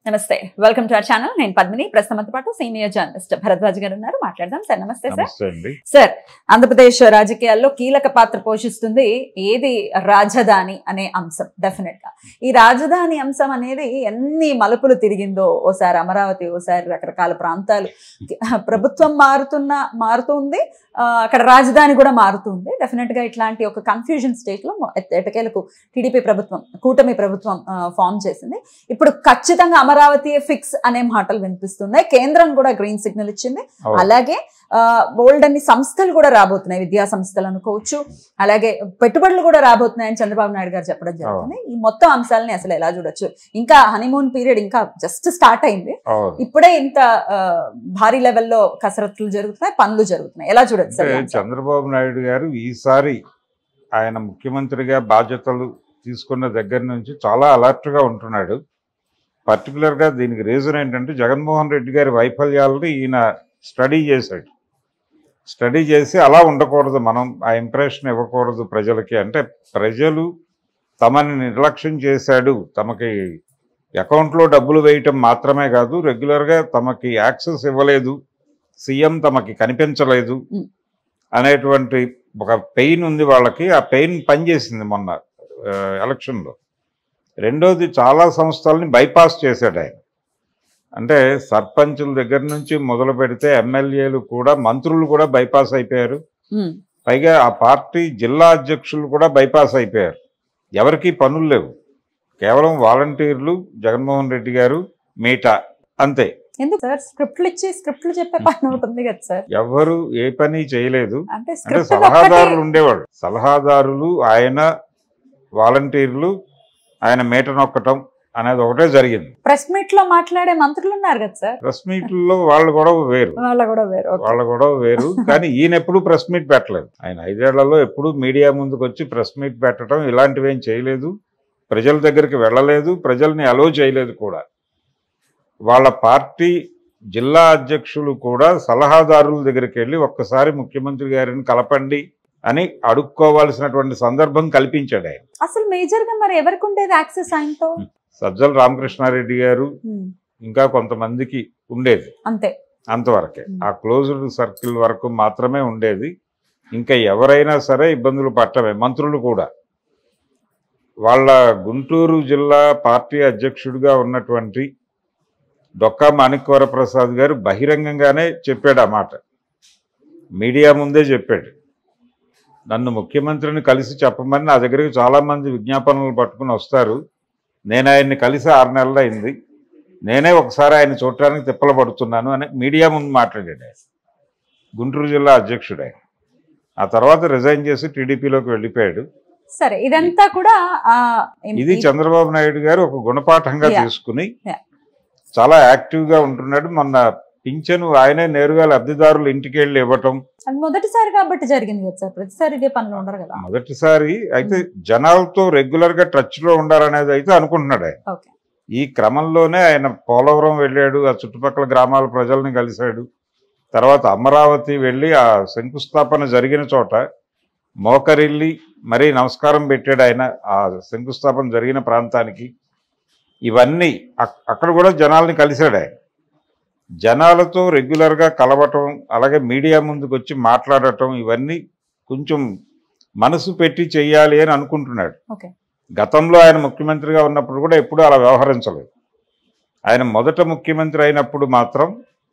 నమస్తే welcome to our channel నేను పద్మిని ప్రస్తుతంతో పాటు సీనియర్ జర్నలిస్ట్ భరద్వాజ్ గారు ఉన్నారు మాట్లాడదాం సార్ నమస్తే సార్ నమస్తే అండి సార్ ఆంధ్రప్రదేశ్ రాజకీయాల్లో కీలక పాత్ర పోషిస్తుంది ఏది రాజధాని అనే అంశం డెఫినెట్ గా ఈ రాజధాని అంశం అనేది ఎన్ని మలుపులు తిరిగిందో ఓసారి అమరావతి ఓసారి రకరకాల ప్రాంతాలు ప్రభుత్వం మారుతున్న మారుతుంది ఆ, అక్కడ రాజధాని కూడా మారుతుంది డెఫినెట్ గా ఇట్లాంటి ఒక కన్ఫ్యూజన్ స్టేట్ లో ఎట్- ఎటకేలకు టీడీపీ ప్రభుత్వం కూటమి ప్రభుత్వం ఫామ్ చేసింది ఇప్పుడు ఖచ్చితంగా అమరావతి ఫిక్స్ అనే మాటలు వినిపిస్తున్నాయి కేంద్రం కూడా గ్రీన్ సిగ్నల్ ఇచ్చింది అవును. అలాగే బోల్డ్ అన్ని సంస్థలు కూడా రాబోతున్నాయి విద్యా సంస్థలు అనుకోవచ్చు అలాగే పెట్టుబడులు కూడా రాబోతున్నాయని చంద్రబాబు నాయుడు గారు చెప్పడం జరుగుతుంది ఈ మొత్తం అంశాలని అసలు ఎలా చూడొచ్చు ఇంకా హనీమూన్ పీరియడ్ ఇంకా జస్ట్ స్టార్ట్ అయింది అవును. ఇప్పుడే ఇంత ఆ, భారీ లెవెల్లో కసరత్తులు జరుగుతున్నాయి పనులు జరుగుతున్నాయి ఎలా చూడొచ్చు సార్ ఈ అంటే అంశాన్ని? చంద్రబాబు నాయుడు గారు ఈసారి ఆయన ముఖ్యమంత్రిగా బాధ్యతలు తీసుకున్న దగ్గర నుంచి చాలా alert గా ఉంటున్నాడు Particular గా దీనికి రీజన్ ఏంటంటే జగన్మోహన్ రెడ్డి గారి వైఫల్యాలని ఈయన స్టడీ చేశాడు స్టడీ చేసి అలా ఉండకూడదు మనం ఆ ఇంప్రెషన్ ఇవ్వకూడదు ప్రజలకి అంటే ప్రజలు తమని నిర్లక్ష్యం చేశాడు తమకి అకౌంట్లో డబ్బులు వేయటం మాత్రమే కాదు రెగ్యులర్గా తమకి యాక్సెస్ ఇవ్వలేదు సీఎం తమకి కనిపించలేదు Mm. అనేటువంటి ఒక పెయిన్ ఉంది వాళ్ళకి ఆ పెయిన్ పనిచేసింది మొన్న ఆ, ఎలక్షన్లో రెండోది చాలా సంస్థల్ని బైపాస్ చేశాడు ఆయన అంటే సర్పంచుల దగ్గర నుంచి మొదలు పెడితే ఎమ్మెల్యేలు కూడా మంత్రులు కూడా బైపాస్ అయిపోయారు ఉమ్, పైగా ఆ పార్టీ జిల్లా అధ్యక్షులు కూడా బైపాస్ అయిపోయారు ఎవరికి పనులు లేవు కేవలం వాలంటీర్లు జగన్మోహన్ రెడ్డి గారు మీటా అంతే ఎందుకు సార్ స్క్రిప్ట్లు ఇచ్చి స్క్రిప్ట్లు చెప్పే పని ఒకటి ఉంది కదా సార్ ఎవరు ఏ పని చేయలేదు అంటే అంటే స్క్రిప్ట్ సలహాదారులు ఉండేవాడు సలహాదారులు ఆయన వాలంటీర్లు ఆయన మీట నొక్కటం అనేది ఒకటే జరిగింది ప్రెస్ మీట్ లో మాట్లాడే మంత్రులు ఉన్నారు కదా సార్ ప్రెస్ మీట్లో వాళ్ళు కూడా వేరు వాళ్ళ కూడా వేరు Okay. వాళ్ళ కూడా వేరు కానీ ఈయన ఎప్పుడు ప్రెస్ మీట్ పెట్టలేదు ఆయన ఐదేళ్లలో ఎప్పుడు మీడియా ముందుకు వచ్చి ప్రెస్ మీట్ పెట్టడం ఇలాంటివి ఏం చేయలేదు ప్రజల దగ్గరికి వెళ్ళలేదు ప్రజల్ని అలో చేయలేదు కూడా వాళ్ళ పార్టీ జిల్లా అధ్యక్షులు కూడా సలహాదారుల దగ్గరికి వెళ్ళి ఒక్కసారి ముఖ్యమంత్రి గారిని కలపండి అని అడుక్కోవాల్సినటువంటి సందర్భం కల్పించాడు ఆయన అసలు మేజర్ గా మరి ఎవరికి ఉండేది యాక్సెస్ ఆయనతో సజ్జల రామకృష్ణారెడ్డి గారు ఉమ్, ఇంకా కొంతమందికి ఉండేది అంతే అంతవరకే Hmm. ఆ క్లోజ్డ్ సర్కిల్ వరకు మాత్రమే ఉండేది ఇంకా ఎవరైనా సరే ఇబ్బందులు పట్టమే మంత్రులు కూడా వాళ్ళ గుంటూరు జిల్లా పార్టీ అధ్యక్షుడిగా ఉన్నటువంటి డొక్కా మాణిక్వర ప్రసాద్ గారు బహిరంగంగానే చెప్పాడు ఆ మాట మీడియా ముందే చెప్పాడు నన్ను ముఖ్యమంత్రిని కలిసి చెప్పమని నా దగ్గరికి చాలామంది విజ్ఞాపనలు పట్టుకుని వస్తారు నేను ఆయన్ని కలిసి ఆరు నెలలు అయింది నేనే ఒకసారి ఆయన చూడటానికి తిప్పలు పడుతున్నాను అని మీడియా ముందు మాట్లాడాడు ఆయన గుంటూరు జిల్లా అధ్యక్షుడు ఆయన ఆ తర్వాత రిజైన్ చేసి టీడీపీలోకి వెళ్ళిపోయాడు సరే ఇదంతా కూడా ఆ, ఏం- ఇది ఈ- చంద్రబాబు నాయుడు గారు ఒక గుణపాఠంగా Yeah. తీసుకుని Yeah. చాలా యాక్టివ్ గా ఉంటున్నాడు మొన్న పింఛను ఆయనే నేరుగా లబ్ధిదారులు ఇంటికి వెళ్ళి ఇవ్వటం అది మొదటిసారి కాబట్టి జరిగింది కదా సార్ ప్రతిసారి ఇదే పనులు ఉండరు కదా మొదటిసారి అయితే జనాలతో రెగ్యులర్ గా టచ్ లో ఉండాలనేది అయితే అనుకుంటున్నాడు ఆయన ఓకే ఈ క్రమంలోనే ఆయన పోలవరం వెళ్ళాడు ఆ చుట్టుపక్కల గ్రామాల ప్రజల్ని కలిశాడు తర్వాత అమరావతి వెళ్ళి ఆ శంకుస్థాపన జరిగిన చోట మోకరిల్లి మరీ నమస్కారం పెట్టాడు ఆయన ఆ శంకుస్థాపన జరిగిన ప్రాంతానికి ఇవన్నీ అక్- అక్కడ కూడా జనాల్ని కలిశాడు ఆయన జనాలతో రెగ్యులర్గా కలవటం అలాగే మీడియా ముందుకు వచ్చి మాట్లాడటం ఇవన్నీ కొంచెం మనసు పెట్టి చెయ్యాలి అని అనుకుంటున్నాడు ఓకే గతంలో ఆయన ముఖ్యమంత్రిగా ఉన్నప్పుడు కూడా ఎప్పుడూ అలా వ్యవహరించలేదు ఆయన మొదట ముఖ్యమంత్రి అయినప్పుడు మాత్రం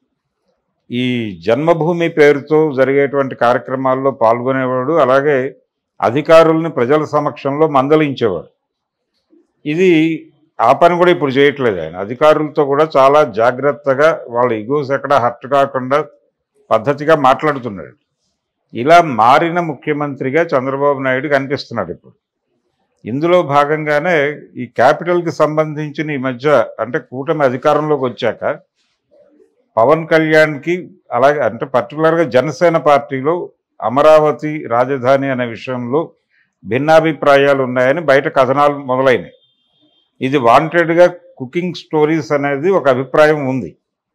ఈ జన్మభూమి పేరుతో జరిగేటువంటి కార్యక్రమాల్లో పాల్గొనేవాడు అలాగే అధికారుల్ని ప్రజల సమక్షంలో మందలించేవాడు ఇది ఆ పని కూడా ఇప్పుడు చేయట్లేదు ఆయన అధికారులతో కూడా చాలా జాగ్రత్తగా వాళ్ళ ఇగోస్ ఎక్కడ హర్ట్ కాకుండా పద్ధతిగా మాట్లాడుతున్నాడు ఇలా మారిన ముఖ్యమంత్రిగా చంద్రబాబు నాయుడు కనిపిస్తున్నాడు ఇప్పుడు ఇందులో భాగంగానే ఈ క్యాపిటల్కి సంబంధించిన ఈ మధ్య అంటే కూటమి అధికారంలోకి వచ్చాక పవన్ కళ్యాణ్కి అలాగే అంటే పర్టికులర్గా జనసేన పార్టీలో అమరావతి రాజధాని అనే విషయంలో భిన్నాభిప్రాయాలు ఉన్నాయని బయట కథనాలు మొదలైనవి ఇది వాంటెడ్గా కుకింగ్ స్టోరీస్ అనేది ఒక అభిప్రాయం ఉంది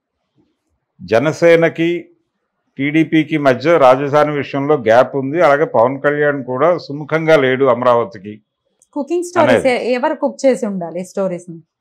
జనసేనకి టీడీపీకి మధ్య రాజధాని విషయంలో గ్యాప్ ఉంది అలాగే పవన్ కళ్యాణ్ కూడా సుముఖంగా లేడు అమరావతికి కుకింగ్ స్టోరీస్ ఎవరు కుక్ చేసి ఉండాలి స్టోరీస్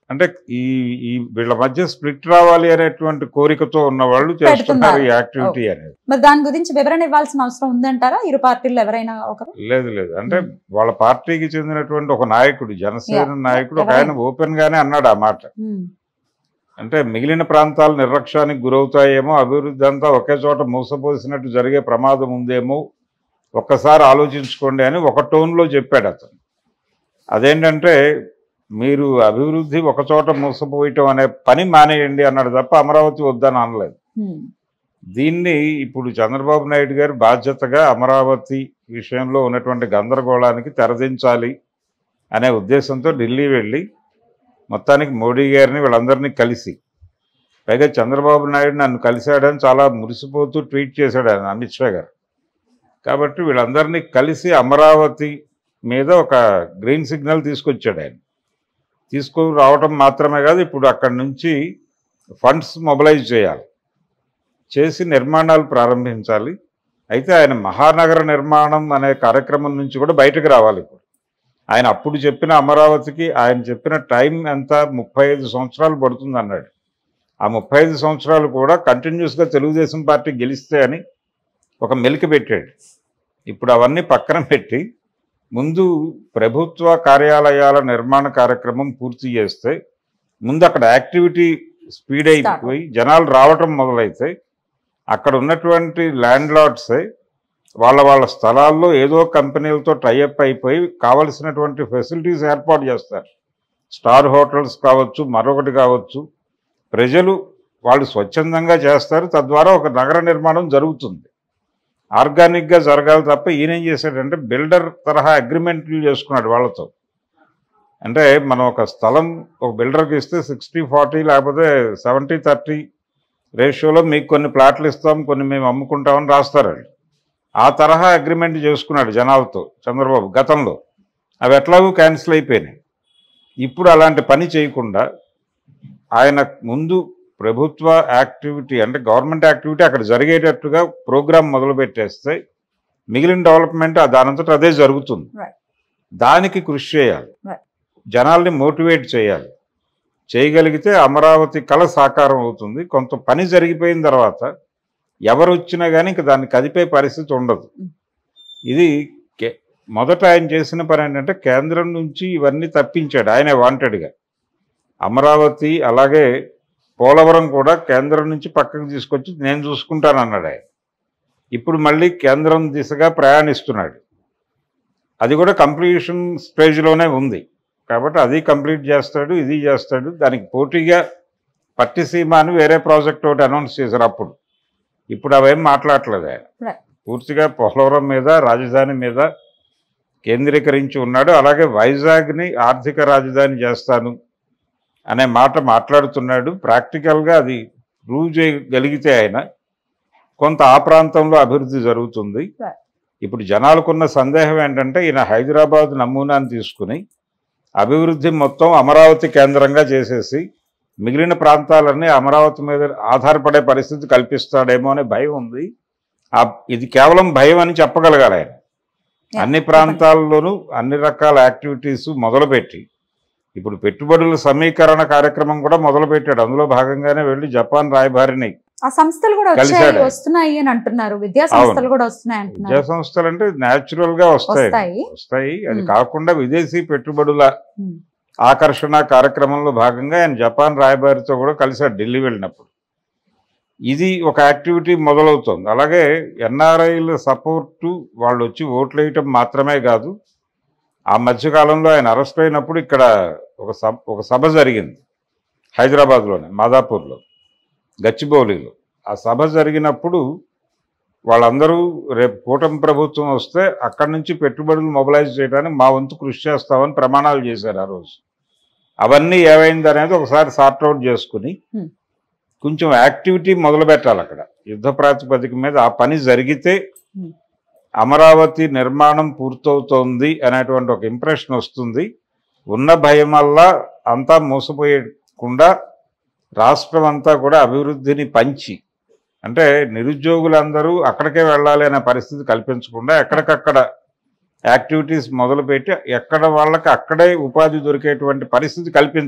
అంటే ఈ ఈ వీళ్ళ మధ్య స్ప్లిట్ రావాలి అనేటువంటి కోరికతో ఉన్న వాళ్ళు చేస్తున్నారు ఈ యాక్టివిటీ అనేది మరి దాని గురించి వివరణ ఇవ్వాల్సిన అవసరం ఉందంటారా ఇరు పార్టీలు ఎవరైనా ఒకరు లేదు లేదు అంటే Hmm. వాళ్ళ పార్టీకి చెందినటువంటి ఒక నాయకుడు జనసేన Yeah. నాయకుడు ఒక ఎవరైనా. ఆయన ఓపెన్ గానే అన్నాడు ఆ మాట ఉమ్, అంటే మిగిలిన ప్రాంతాలు నిర్లక్ష్యానికి గురవుతాయేమో అభివృద్ధి అంతా ఒకే చోట మూసపోసినట్టు జరిగే ప్రమాదం ఉందేమో ఒక్కసారి ఆలోచించుకోండి అని ఒక టోన్లో చెప్పాడు అతను అదేంటంటే మీరు అభివృద్ధి ఒక చోట మూసపోయటం అనే పని మానేయండి అన్నాడు తప్ప అమరావతి వద్దని అనలేదు ఉమ్, దీన్ని ఇప్పుడు చంద్రబాబు నాయుడు గారు బాధ్యతగా అమరావతి విషయంలో ఉన్నటువంటి గందరగోళానికి తెరదించాలి అనే ఉద్దేశంతో ఢిల్లీ వెళ్ళి మొత్తానికి మోడీ గారిని వీళ్ళందరినీ కలిసి పైగా చంద్రబాబు నాయుడు నన్ను కలిశాడని చాలా మురిసిపోతూ ట్వీట్ చేశాడు ఆయన అమిత్ షా గారు కాబట్టి వీళ్ళందరినీ కలిసి అమరావతి మీద ఒక గ్రీన్ సిగ్నల్ తీసుకొచ్చాడు ఆయన తీసుకొని రావటం మాత్రమే కాదు ఇప్పుడు అక్కడి నుంచి ఫండ్స్ మొబలైజ్ చేయాలి చేసి నిర్మాణాలు ప్రారంభించాలి అయితే ఆయన మహానగర నిర్మాణం అనే కార్యక్రమం నుంచి కూడా బయటకు రావాలి ఇప్పుడు ఆయన అప్పుడు చెప్పిన అమరావతికి ఆయన చెప్పిన టైం ఎంత ముప్పై ఐదు సంవత్సరాలు పడుతుంది అన్నాడు ఆ ముప్పై ఐదు సంవత్సరాలు కూడా కంటిన్యూస్గా తెలుగుదేశం పార్టీ గెలిస్తే అని ఒక మెలిక పెట్టాడు ఇప్పుడు అవన్నీ పక్కన పెట్టి ముందు ప్రభుత్వ కార్యాలయాల నిర్మాణ కార్యక్రమం పూర్తి చేస్తే ముందు అక్కడ యాక్టివిటీ స్పీడ్ అయిపోయి జనాలు రావటం మొదలైతే అక్కడ ఉన్నటువంటి ల్యాండ్ లార్డ్సే వాళ్ళ వాళ్ళ స్థలాల్లో ఏదో కంపెనీలతో టైఅప్ అయిపోయి కావలసినటువంటి ఫెసిలిటీస్ ఏర్పాటు చేస్తారు స్టార్ హోటల్స్ కావచ్చు మరొకటి కావచ్చు ప్రజలు వాళ్ళు స్వచ్ఛందంగా చేస్తారు తద్వారా ఒక నగర నిర్మాణం జరుగుతుంది ఆర్గానిక్గా జరగాలి తప్ప ఈయన ఏం చేశాడంటే బిల్డర్ తరహా అగ్రిమెంట్లు చేసుకున్నాడు వాళ్ళతో అంటే మనం ఒక స్థలం ఒక బిల్డర్కి ఇస్తే సిక్స్టీ ఫార్టీ లేకపోతే సెవెంటీ థర్టీ రేషియోలో మీకు కొన్ని ప్లాట్లు ఇస్తాం కొన్ని మేము అమ్ముకుంటామని రాస్తారు వాళ్ళు. ఆ తరహా అగ్రిమెంట్ చేసుకున్నాడు జనాలతో చంద్రబాబు గతంలో అవి ఎట్లాగూ క్యాన్సిల్ అయిపోయినాయి ఇప్పుడు అలాంటి పని చేయకుండా ఆయన ముందు ప్రభుత్వ యాక్టివిటీ అంటే గవర్నమెంట్ యాక్టివిటీ అక్కడ జరిగేటట్టుగా ప్రోగ్రామ్ మొదలు పెట్టేస్తే మిగిలిన డెవలప్మెంట్ దానంతట అదే జరుగుతుంది Right. దానికి కృషి చేయాలి Right. జనాల్ని మోటివేట్ చేయాలి చేయగలిగితే అమరావతి కళ సాకారం అవుతుంది కొంత పని జరిగిపోయిన తర్వాత ఎవరు వచ్చినా కానీ ఇంక దాన్ని కదిపే పరిస్థితి ఉండదు Mm. ఇది కే- మొదట ఆయన చేసిన పని ఏంటంటే కేంద్రం నుంచి ఇవన్నీ తప్పించాడు ఆయనే వాంటెడ్గా అమరావతి అలాగే పోలవరం కూడా కేంద్రం నుంచి పక్కకు తీసుకొచ్చి నేను చూసుకుంటాను అన్నాడు ఆయన ఇప్పుడు మళ్ళీ కేంద్రం దిశగా ప్రయాణిస్తున్నాడు అది కూడా కంప్లీషన్ స్టేజ్లోనే ఉంది కాబట్టి అది కంప్లీట్ చేస్తాడు ఇది చేస్తాడు దానికి పోటీగా పట్టిసీమ అని వేరే ప్రాజెక్ట్ ఒకటి అనౌన్స్ చేశారు అప్పుడు ఇప్పుడు అవేం మాట్లాడట్లేదు ఆయన Right. పూర్తిగా పోలవరం మీద రాజధాని మీద కేంద్రీకరించి ఉన్నాడు అలాగే వైజాగ్ని ఆర్థిక రాజధాని చేస్తాను అనే మాట మాట్లాడుతున్నాడు ప్రాక్టికల్గా అది ప్రూవ్ చేయగలిగితే ఆయన కొంత ఆ ప్రాంతంలో అభివృద్ధి జరుగుతుంది Right. ఇప్పుడు జనాలకున్న సందేహం ఏంటంటే ఈయన హైదరాబాద్ నమూనాను తీసుకుని అభివృద్ధి మొత్తం అమరావతి కేంద్రంగా చేసేసి మిగిలిన ప్రాంతాలన్నీ అమరావతి మీద ఆధారపడే పరిస్థితి కల్పిస్తాడేమో అనే భయం ఉంది ఆ ఇది కేవలం భయం అని చెప్పగలగాలి ఆయన Yeah, అన్ని ప్రాంతాల్లోనూ అన్ని రకాల యాక్టివిటీస్ మొదలుపెట్టి ఇప్పుడు పెట్టుబడుల సమీకరణ కార్యక్రమం కూడా మొదలుపెట్టాడు అందులో భాగంగానే వెళ్ళి జపాన్ రాయబారిని ఆ సంస్థలు కూడా వచ్చాయి కలిశాడు. వస్తున్నాయి అని అంటున్నారు విద్యా సంస్థలు కూడా వస్తున్నాయి విద్యా అంటున్నారు సంస్థలు అంటే న్యాచురల్ గా వస్తాయి వస్తాయి వస్తాయి అది Hmm. కాకుండా విదేశీ పెట్టుబడుల ఉమ్, ఆకర్షణ కార్యక్రమంలో భాగంగా ఆయన జపాన్ రాయబారితో కూడా కలిశాడు ఢిల్లీ వెళ్ళినప్పుడు ఇది ఒక యాక్టివిటీ మొదలవుతుంది అలాగే ఎన్ఆర్ఐల సపోర్టు వాళ్ళు వచ్చి ఓట్లు వేయటం మాత్రమే కాదు ఆ మధ్యకాలంలో ఆయన అరెస్ట్ అయినప్పుడు ఇక్కడ ఒక సభ ఒక సభ జరిగింది హైదరాబాద్లోనే మాదాపూర్లో గచ్చిబౌలిలో ఆ సభ జరిగినప్పుడు వాళ్ళందరూ రేపు కూటమి ప్రభుత్వం వస్తే అక్కడి నుంచి పెట్టుబడులు మొబలైజ్ చేయడానికి మా వంతు కృషి చేస్తామని ప్రమాణాలు చేశారు ఆ రోజు అవన్నీ ఏమైంది అనేది ఒకసారి సార్ట్అవుట్ చేసుకుని Hmm. కొంచెం యాక్టివిటీ మొదలు పెట్టాలి అక్కడ యుద్ధ ప్రాతిపదిక మీద ఆ పని జరిగితే Hmm. అమరావతి నిర్మాణం పూర్తవుతోంది అనేటువంటి ఒక ఇంప్రెషన్ వస్తుంది ఉన్న భయం వల్ల అంతా మోసపోయకుండా రాష్ట్రం అంతా కూడా అభివృద్ధిని పంచి అంటే నిరుద్యోగులందరూ అక్కడికే వెళ్ళాలి అనే పరిస్థితి కల్పించకుండా ఎక్కడికక్కడ యాక్టివిటీస్ మొదలుపెట్టి ఎక్కడ వాళ్ళకి అక్కడే ఉపాధి దొరికేటువంటి పరిస్థితి కల్పించాలి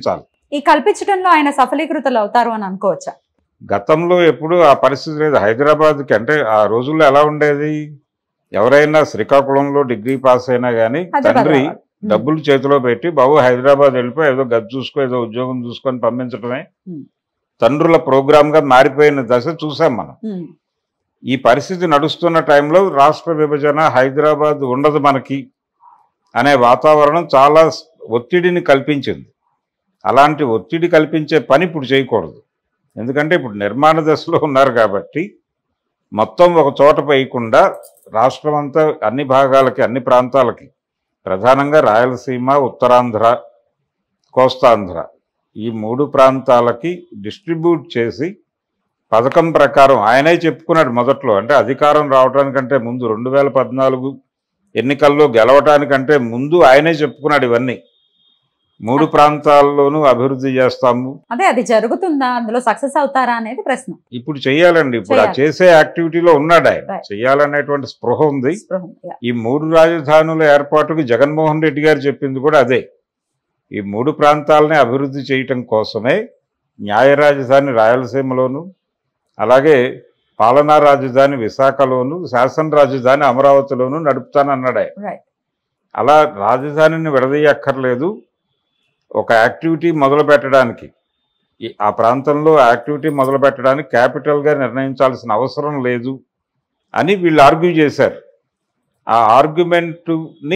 ఈ కల్పించడంలో ఆయన సఫలీకృతలు అవుతారు అని అనుకోవచ్చా గతంలో ఎప్పుడు ఆ పరిస్థితి లేదు హైదరాబాద్కి అంటే ఆ రోజుల్లో ఎలా ఉండేది ఎవరైనా శ్రీకాకుళంలో డిగ్రీ పాస్ అయినా కానీ హైదరాబాద్ తండ్రి రావాలి. ఉమ్. డబ్బులు చేతిలో పెట్టి బాబు హైదరాబాద్ వెళ్ళిపోయి ఏదో గది చూసుకో ఏదో ఉద్యోగం చూసుకొని పంపించడమే ఉమ్. తండ్రుల ప్రోగ్రామ్ గా మారిపోయిన దశ చూసాం మనం ఉమ్. ఈ పరిస్థితి నడుస్తున్న టైంలో రాష్ట్ర విభజన హైదరాబాద్ ఉండదు మనకి అనే వాతావరణం చాలా స్- ఒత్తిడిని కల్పించింది అలాంటి ఒత్తిడి కల్పించే పని ఇప్పుడు చేయకూడదు ఎందుకంటే ఇప్పుడు నిర్మాణ దశలో ఉన్నారు కాబట్టి మొత్తం ఒక చోట వేయకుండా రాష్ట్రం అంతా అన్ని భాగాలకి అన్ని ప్రాంతాలకి ప్రధానంగా రాయలసీమ ఉత్తరాంధ్ర కోస్తాంధ్ర ఈ మూడు ప్రాంతాలకి డిస్ట్రిబ్యూట్ చేసి పథకం ప్రకారం ఆయనే చెప్పుకున్నాడు మొదట్లో అంటే అధికారం రావడానికంటే ముందు రెండు వేల పద్నాలుగు ఎన్నికల్లో గెలవటానికంటే ముందు ఆయనే చెప్పుకున్నాడు ఇవన్నీ మూడు ప్రాంతాల్లోనూ అభివృద్ధి చేస్తాము అదే అది జరుగుతుందా అందులో సక్సెస్ అవుతారా అనేది ప్రశ్న ఇప్పుడు చెయ్యాలండి ఇప్పుడు ఆ చెయ్యాలి. చేసే యాక్టివిటీలో ఉన్నాడు ఆయన Right. చెయ్యాలనేటువంటి స్పృహ ఉంది స్పృహం. Yeah. ఈ మూడు రాజధానుల ఏర్పాటుకు జగన్మోహన్ రెడ్డి గారు చెప్పింది కూడా అదే ఈ మూడు ప్రాంతాలని అభివృద్ధి చేయటం కోసమే న్యాయ రాజధాని రాయలసీమలోను అలాగే పాలనా రాజధాని విశాఖలోను శాసన రాజధాని అమరావతిలోను నడుపుతానన్నాడు ఆయన Right. అలా రాజధానిని విడదీయక్కర్లేదు ఒక యాక్టివిటీ మొదలు పెట్టడానికి ఈ- ఆ ప్రాంతంలో యాక్టివిటీ మొదలు పెట్టడానికి క్యాపిటల్గా నిర్ణయించాల్సిన అవసరం లేదు అని వీళ్ళు ఆర్గ్యూ చేశారు ఆ ఆర్గ్యుమెంట్ని